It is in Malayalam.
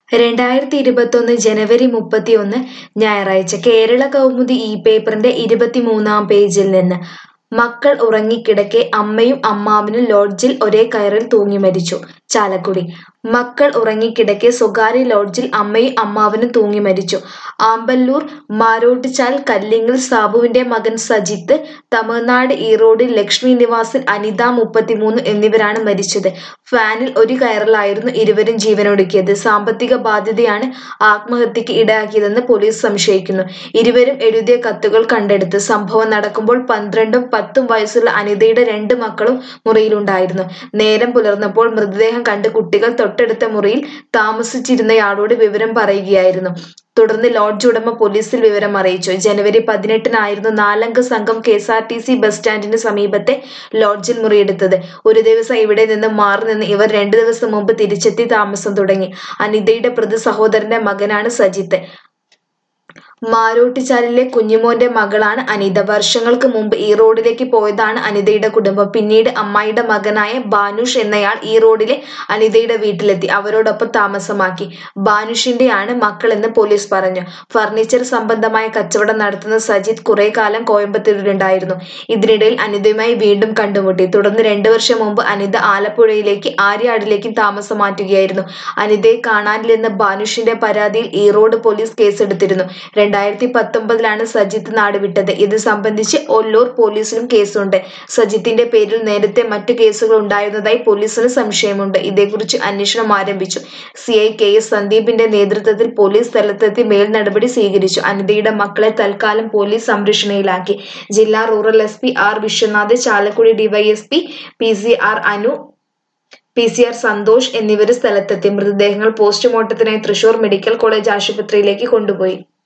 രണ്ടായിരത്തി ഇരുപത്തൊന്ന് ജനുവരി മുപ്പത്തിയൊന്ന് ഞായറാഴ്ച കേരള കൗമുദി ഈ പേപ്പറിന്റെ ഇരുപത്തിമൂന്നാം പേജിൽ നിന്ന് മക്കൾ ഉറങ്ങിക്കിടക്കെ അമ്മയും അമ്മാവനും ലോഡ്ജിൽ ഒരേ കയറിൽ തൂങ്ങി മരിച്ചു ചാലക്കുടി മക്കൾ ഉറങ്ങിക്കിടക്കെ സ്വകാര്യ ലോഡ്ജിൽ അമ്മയും അമ്മാവനും തൂങ്ങി മരിച്ചു ആമ്പല്ലൂർ മാരോട്ടിച്ചാൽ കല്ലിങ്ങൽ സാബുവിന്റെ മകൻ സജിത്ത് തമിഴ്നാട് ഈറോഡിൽ ലക്ഷ്മി നിവാസിൽ അനിത മുപ്പത്തിമൂന്ന് എന്നിവരാണ് മരിച്ചത് ഫാനിൽ ഒരു കയറിലായിരുന്നു ഇരുവരും ജീവനൊടുക്കിയത് സാമ്പത്തിക ബാധ്യതയാണ് ആത്മഹത്യക്ക് ഇടയാക്കിയതെന്ന് പോലീസ് സംശയിക്കുന്നു ഇരുവരും എഴുതിയ കത്തുകൾ കണ്ടെടുത്ത് സംഭവം നടക്കുമ്പോൾ പന്ത്രണ്ടും പത്തും വയസ്സുള്ള അനിതയുടെ രണ്ട് മക്കളും മുറിയിലുണ്ടായിരുന്നു നേരം പുലർന്നപ്പോൾ മൃതദേഹം കണ്ട് കുട്ടികൾ തൊട്ടടുത്ത മുറിയിൽ താമസിച്ചിരുന്നയാളോട് വിവരം പറയുകയായിരുന്നു തുടർന്ന് ലോഡ്ജ് ഉടമ പോലീസിൽ വിവരം അറിയിച്ചു ജനുവരി പതിനെട്ടിനായിരുന്നു നാലംഗ സംഘം K S R T C bus സ്റ്റാൻഡിന് സമീപത്തെ ലോഡ്ജിൽ മുറിയെടുത്തത് ഒരു ദിവസം ഇവിടെ നിന്ന് മാറി നിന്ന് ഇവർ രണ്ടു ദിവസം മുമ്പ് തിരിച്ചെത്തി താമസം തുടങ്ങി അനിതയുടെ പ്രതി സഹോദരന്റെ മകനാണ് സജിത്ത് മാരോട്ടിച്ചാലിലെ കുഞ്ഞുമോന്റെ മകളാണ് അനിത വർഷങ്ങൾക്ക് മുമ്പ് ഈ റോഡിലേക്ക് പോയതാണ് അനിതയുടെ കുടുംബം പിന്നീട് അമ്മായിയുടെ മകനായ ബാനുഷ് എന്നയാൾ ഈ റോഡിലെ അനിതയുടെ വീട്ടിലെത്തി അവരോടൊപ്പം താമസമാക്കി ബാനുഷിന്റെയാണ് മക്കളെന്ന് പോലീസ് പറഞ്ഞു ഫർണിച്ചർ സംബന്ധമായ കച്ചവടം നടത്തുന്ന സജിത് കുറെ കാലം കോയമ്പത്തൂരിലുണ്ടായിരുന്നു ഇതിനിടയിൽ അനിതയുമായി വീണ്ടും കണ്ടുമുട്ടി തുടർന്ന് രണ്ടു വർഷം മുമ്പ് അനിത ആലപ്പുഴയിലേക്ക് ആര്യാടിലേക്കും താമസം മാറ്റുകയായിരുന്നു അനിതയെ കാണാനില്ലെന്ന ബാനുഷിന്റെ പരാതിയിൽ ഈറോഡ് പോലീസ് കേസെടുത്തിരുന്നു രണ്ടായിരത്തി പത്തൊമ്പതിലാണ് സജിത്ത് നാടുവിട്ടത് ഇത് സംബന്ധിച്ച് ഒല്ലൂർ പോലീസിലും കേസുണ്ട് സജിത്തിന്റെ പേരിൽ നേരത്തെ മറ്റു കേസുകൾ ഉണ്ടായിരുന്നതായി പോലീസിന് സംശയമുണ്ട് ഇതേക്കുറിച്ച് അന്വേഷണം ആരംഭിച്ചു സി ഐ കെ എസ് സന്ദീപിന്റെ നേതൃത്വത്തിൽ പോലീസ് സ്ഥലത്തെത്തി മേൽ നടപടി സ്വീകരിച്ചു അനിതയുടെ മക്കളെ തൽക്കാലം പോലീസ് സംരക്ഷണയിലാക്കി ജില്ലാ rural S P R Viswanath Chalakudy DySP P C R Anu P C R Santhosh എന്നിവർ സ്ഥലത്തെത്തി മൃതദേഹങ്ങൾ പോസ്റ്റ്മോർട്ടത്തിനായി തൃശൂർ മെഡിക്കൽ കോളേജ് ആശുപത്രിയിലേക്ക് കൊണ്ടുപോയി